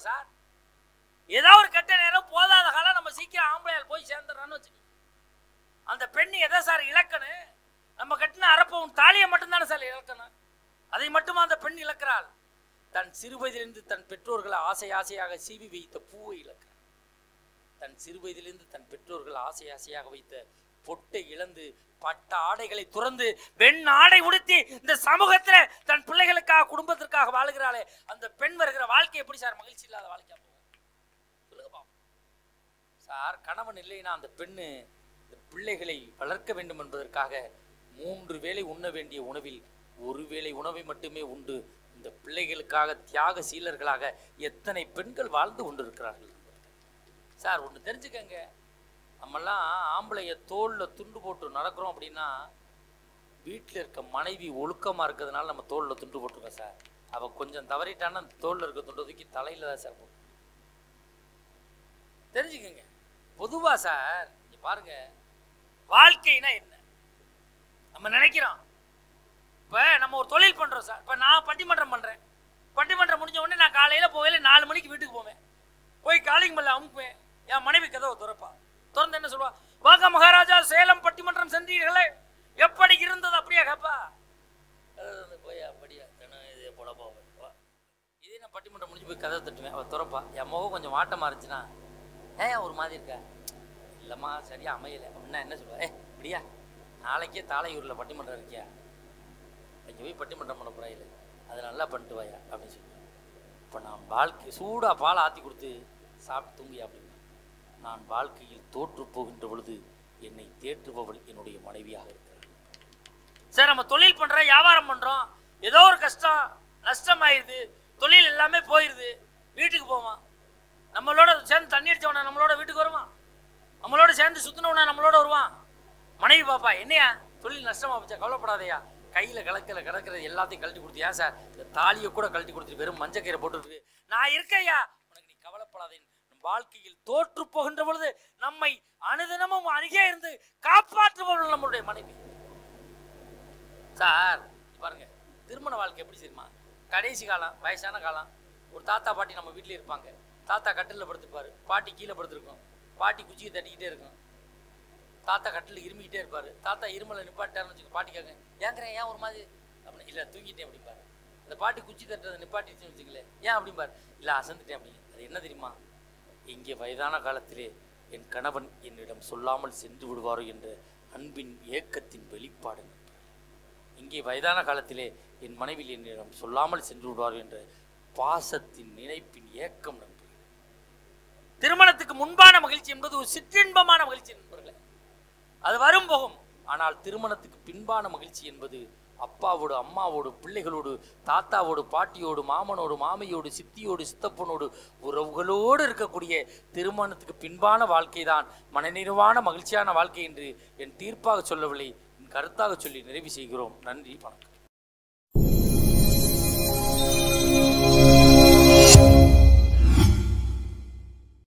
Sir ஏதோ ஒரு கெட்ட நேரம் போதாத காலம் நம்ம சீக்கிரம் ஆம்பளையால் போய் சேர்ந்துடுறான்னு வச்சுக்கோங்க அந்த பெண் எதை சார் இழக்கணும் நம்ம கட்டின அரப்பவும் தாலியை மட்டும்தானே சார் இழக்கணும் அதை மட்டுமா அந்த பெண் இழக்கிறாள் தன் சிறுவயதிலிருந்து தன் பெற்றோர்களை ஆசை ஆசையாக சீவி வைத்த பூவை இழக்கிறாள் தன் சிறுவயதிலிருந்து தன் பெற்றோர்கள் ஆசை ஆசையாக வைத்த பொட்டை இழந்து பட்ட ஆடைகளை துறந்து வெண் ஆடை உடுத்தி இந்த சமூகத்துல தன் பிள்ளைகளுக்காக குடும்பத்திற்காக வாழுகிறாளே அந்த பெண் வருகிற வாழ்க்கை எப்படி சார் மகிழ்ச்சி இல்லாத வாழ்க்கையா போகும் சொல்லுங்க பாப்போம். சார் கணவன் இல்லைன்னா அந்த பெண்ணு இந்த பிள்ளைகளை வளர்க்க வேண்டும் என்பதற்காக மூன்று வேளை உண்ண வேண்டிய உணவில் ஒரு வேளை உணவை மட்டுமே உண்டு இந்த பிள்ளைகளுக்காக தியாக சீலர்களாக எத்தனை பெண்கள் வாழ்ந்து கொண்டிருக்கிறார்கள் சார் ஒன்று தெரிஞ்சுக்கங்க நம்மெல்லாம் ஆம்பளைய தோளில் துண்டு போட்டு நடக்கிறோம் அப்படின்னா வீட்டில் இருக்க மனைவி ஒழுக்கமாக இருக்கிறதுனால நம்ம தோளில் துண்டு போட்டுருக்கோம் சார் அவள் கொஞ்சம் தவறிட்டான்னா அந்த தோளில் இருக்க துண்டு தூக்கி தலையில் தான் சார் போட்டு தெரிஞ்சுக்கங்க பொதுவாக சார் இங்க பாருங்க வாழ்க்கைனா என்ன நம்ம நினைக்கிறோம் இப்போ நம்ம ஒரு தொழில் பண்ணுறோம் சார் இப்போ நான் பட்டிமன்றம் பண்ணுறேன் பட்டிமன்றம் முடிஞ்ச உடனே நான் காலையில் போகல நாலு மணிக்கு வீட்டுக்கு போவேன் போய் காலிங் மல்ல அமுக்குவேன் என் மனைவி கதவை திறப்பா திறந்து என்ன சொல்லுவா வாங்க மகாராஜா சேலம் பட்டிமன்றம் சென்றீர்களே எப்படி இருந்தது அப்படியே கேப்பா அது போய் அப்படியா தினம் இதே போல போவேன் வா. இதே நான் பட்டிமன்றம் முடிஞ்சு போய் கதவை தட்டுவேன் அவள் திறப்பா என் முகம் கொஞ்சம் வாட்டமாக இருந்துச்சுன்னா ஏன் ஒரு மாதிரி இருக்கா இல்லைம்மா சரியா அமையலை அப்படின்னா என்ன சொல்லுவா ஏ இப்படியா நாளைக்கே தாளையூரில் பட்டிமன்றம் இருக்கியா அங்கே போய் பட்டிமன்றம் பண்ண போகிறா இல்லை அதை நல்லா பண்ணிட்டு வாயா அப்படின்னு சொல்லி இப்போ நான் வாழ்க்கை சூடாக பால் ஆற்றி கொடுத்து சாப்பிட்டு தூங்கியா அப்படின்னு நான் வாழ்க்கையில் தோற்று போகின்ற பொழுது என்னை தேற்றுபவள் என்னுடைய மனைவியாக இருக்கிறாள் சார் நம்ம தொழில் பண்ணுறோம் வியாபாரம் பண்ணுறோம் ஏதோ ஒரு கஷ்டம் நஷ்டம் ஆயிடுது தொழில் எல்லாமே போயிடுது வீட்டுக்கு போவான் நம்மளோட சேர்ந்து தண்ணி அடிச்சவன நம்மளோட வீட்டுக்கு வருவான் நம்மளோட சேர்ந்து சுத்தினவன நம்மளோட வருவான் மனைவி பாப்பா என்னையா தொழில் நஷ்டமா போச்சா கவலைப்படாதயா கையில் கலக்கல கிடக்கிறது எல்லாத்தையும் கழட்டி கொடுத்தியா சார் இந்த தாலியை கூட கழட்டி கொடுத்துட்டு வெறும் மஞ்சக்கீரை போட்டுருக்கு நான் இருக்கையா உனக்கு நீ கவலைப்படாதே நம் வாழ்க்கையில் தோற்று போகின்ற பொழுது நம்மை அனுதினமும் அருகே இருந்து காப்பாற்றுபவர்கள் நம்மளுடைய மனைவி சார் பாருங்க திருமண வாழ்க்கை எப்படி தெரியுமா கடைசி காலம் வயசான காலம் ஒரு தாத்தா பாட்டி நம்ம வீட்டிலே இருப்பாங்க தாத்தா கட்டிலில் படுத்துப்பாரு பாட்டி கீழே படுத்துருக்கும் பாட்டி குச்சியை தட்டிக்கிட்டே இருக்கும் தாத்தா கட்டில் இருமிக்கிட்டே இருப்பாரு தாத்தா இருமலை நிப்பாட்டாருன்னு வச்சுக்கோ பாட்டி கேட்க ஏங்கிறேன் ஏன் ஒரு மாதிரி அப்படின்னு இல்லை தூங்கிட்டேன் அப்படிம்பாரு அந்த பாட்டி குச்சி தட்டுறதை நிப்பாட்டிச்சுன்னு வச்சுங்களேன் ஏன் அப்படிம்பாரு இல்லை அசந்துட்டேன் அப்படிங்க அது என்ன தெரியுமா இங்கே வயதான காலத்திலே என் கணவன் என்னிடம் சொல்லாமல் சென்று விடுவாரோ என்ற அன்பின் ஏக்கத்தின் வெளிப்பாடு இங்கே வயதான காலத்திலே என் மனைவி என்னிடம் சொல்லாமல் சென்று விடுவார் என்ற பாசத்தின் நினைப்பின் ஏக்கம் நண்பர்களே திருமணத்துக்கு முன்பான மகிழ்ச்சி என்பது ஒரு சிற்றின்பமான மகிழ்ச்சி நண்பர்களே அது வரும் போகும் ஆனால் திருமணத்துக்கு பின்பான மகிழ்ச்சி என்பது அப்பாவோடு அம்மாவோடு பிள்ளைகளோடு தாத்தாவோடு பாட்டியோடு மாமனோடு மாமியோடு சித்தியோடு சித்தப்பனோடு உறவுகளோடு இருக்கக்கூடிய திருமணத்துக்கு பின்பான வாழ்க்கை தான் மனநிறைவான மகிழ்ச்சியான வாழ்க்கை என்று என் தீர்ப்பாக சொல்லவில்லை என் கருத்தாக சொல்லி நிறைவு செய்கிறோம் நன்றி வணக்கம்